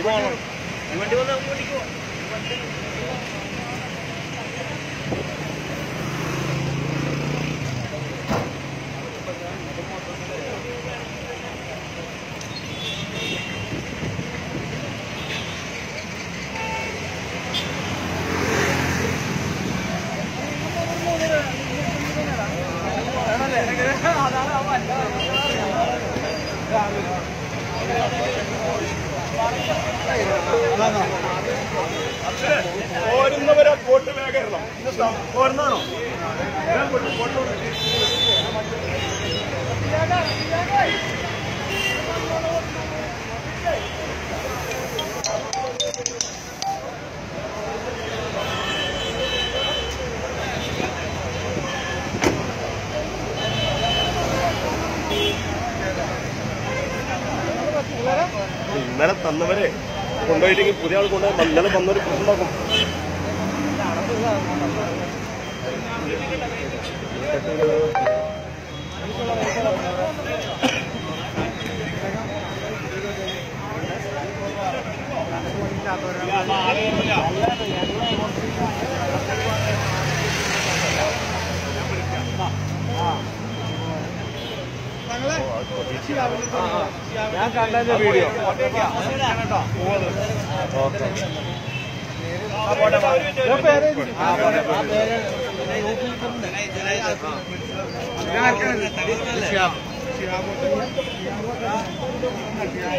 വണ്ടി വന്ന് വണ്ടിക്ക് പോവാം പോരുന്നവരെ പോട്ട് വേഗം പോരുന്നാണോ ഇന്നലെ തന്നവരെ കൊണ്ടുപോയിട്ടെങ്കിൽ പുതിയ ആൾ കൊണ്ടുപോയി ഇന്നലെ വന്നൊരു പ്രശ്നമാക്കും ഞാൻ കണ്ടതിന്റെ വീഡിയോ